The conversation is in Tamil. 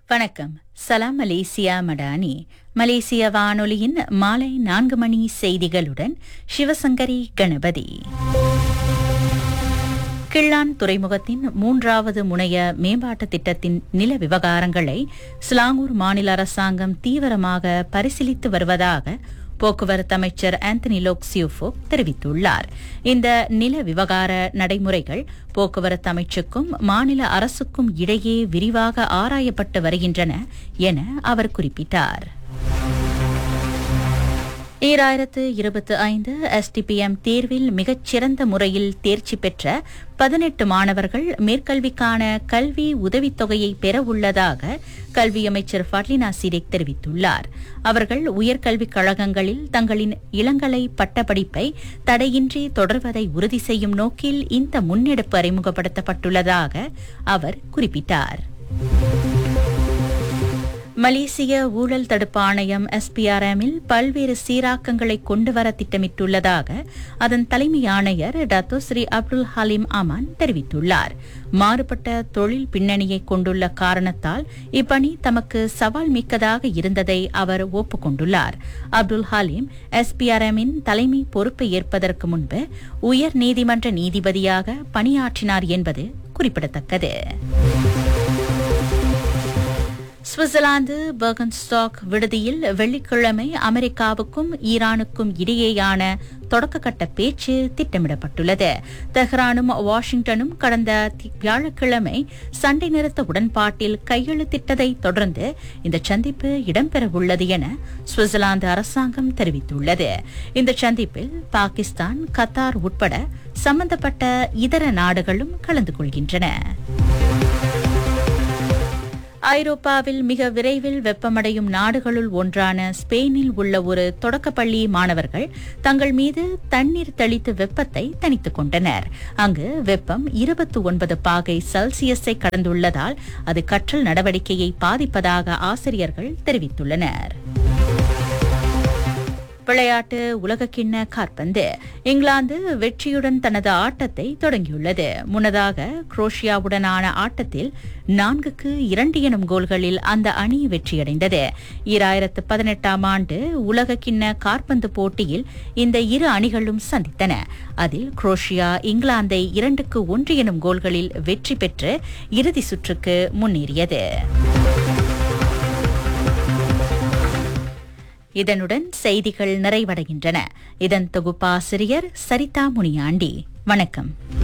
வணக்கம் சலாம் மலேசியா மடானி மலேசிய வானொலியின் மாலை நான்கு மணி செய்திகளுடன் சிவசங்கரி கணபதி கிள்ளான் துறைமுகத்தின் மூன்றாவது முனைய மேம்பாட்டு திட்டத்தின் நில விவகாரங்களை ஸ்லாங்கூர் மாநில அரசாங்கம் தீவிரமாக பரிசீலித்து வருவதாக போக்குவரத்து அமைச்சர் ஆந்தனி லோக் சியூஃபோ தெரிவித்துள்ளார் இந்த நில விவகார நடைமுறைகள் போக்குவரத்து அமைச்சுக்கும் மாநில அரசுக்கும் இடையே விரிவாக ஆராயப்பட்டு வருகின்றன என அவர் குறிப்பிட்டார் ஈராயிரத்து இருபத்தி ஐந்து எஸ்டிபிஎம் தேர்வில் மிகச்சிறந்த முறையில் தேர்ச்சி பெற்ற பதினெட்டு மாணவர்கள் மேற்கல்விக்கான கல்வி உதவித்தொகையை பெற உள்ளதாக கல்வி அமைச்சர் ஃபட்லினா சிரிக் தெரிவித்துள்ளார் அவர்கள் உயர்கல்விக் கழகங்களில் தங்களின் இளங்கலை பட்டப்படிப்பை தடையின்றி தொடர்வதை உறுதி செய்யும் நோக்கில் இந்த முன்னெடுப்பு அறிமுகப்படுத்தப்பட்டுள்ளதாக அவர் குறிப்பிட்டார் மலேசிய ஊழல் தடுப்பு ஆணையம் எஸ்பிஆர்எம்மில் பல்வேறு சீராக்கங்களை கொண்டுவர திட்டமிட்டுள்ளதாக அதன் தலைமை ஆணையர் Dato Sri Abdul Halim Aman தெரிவித்துள்ளார் மாறுபட்ட தொழில் பின்னணியை கொண்டுள்ள காரணத்தால் இப்பணி தமக்கு சவால் மிக்கதாக இருந்ததை அவர் ஒப்புக்கொண்டுள்ளார் அப்துல் ஹலீம் எஸ்பிஆர்எம்மின் தலைமை பொறுப்பை ஏற்பதற்கு முன்பு உயர் நீதிமன்ற நீதிபதியாக பணியாற்றினார் என்பது குறிப்பிடத்தக்கது சுவிட்சர்லாந்து பர்கன்ஸ்டாக் விடுதியில் வெள்ளிக்கிழமை அமெரிக்காவுக்கும் ஈரானுக்கும் இடையேயான தொடக்கக்கட்ட பேச்சு திட்டமிடப்பட்டுள்ளது தெஹ்ரானும் வாஷிங்டனும் கடந்த வியாழக்கிழமை சண்டை நிறுத்த உடன்பாட்டில் கையெழுத்திட்டதை தொடர்ந்து இந்த சந்திப்பு இடம்பெறவுள்ளது என சுவிட்சர்லாந்து அரசாங்கம் தெரிவித்துள்ளது இந்த சந்திப்பில் பாகிஸ்தான் கத்தார் உட்பட சம்பந்தப்பட்ட இதர நாடுகளும் கலந்து கொள்கின்றன ஐரோப்பாவில் மிக விரைவில் வெப்பமடையும் நாடுகளுள் ஒன்றான ஸ்பெயினில் உள்ள ஒரு தொடக்கப்பள்ளி மாணவர்கள் தங்கள் மீது தண்ணீர் தெளித்து வெப்பத்தை தணித்துக் கொண்டனர் அங்கு வெப்பம் இருபத்தி ஒன்பது பாகை செல்சியஸை கடந்துள்ளதால் அது கற்றல் நடவடிக்கையை பாதிப்பதாக ஆசிரியர்கள் தெரிவித்துள்ளனர் விளையாட்டு உலகக்கிண்ண காற்பந்து இங்கிலாந்து வெற்றியுடன் தனது ஆட்டத்தை தொடங்கியுள்ளது முன்னதாக குரோஷியாவுடனான ஆட்டத்தில் நான்குக்கு இரண்டு எனும் கோல்களில் அந்த அணி வெற்றியடைந்தது ஈராயிரத்து பதினெட்டாம் ஆண்டு உலகக்கிண்ண காற்பந்து போட்டியில் இந்த இரு அணிகளும் சந்தித்தன அதில் குரோஷியா இங்கிலாந்தை இரண்டுக்கு ஒன்று எனும் கோல்களில் வெற்றி பெற்று இறுதி சுற்றுக்கு முன்னேறியது இதனுடன் செய்திகள் நிறைவடைகின்றன இதன் தொகுப்பாசிரியர் சரிதா முனியாண்டி வணக்கம்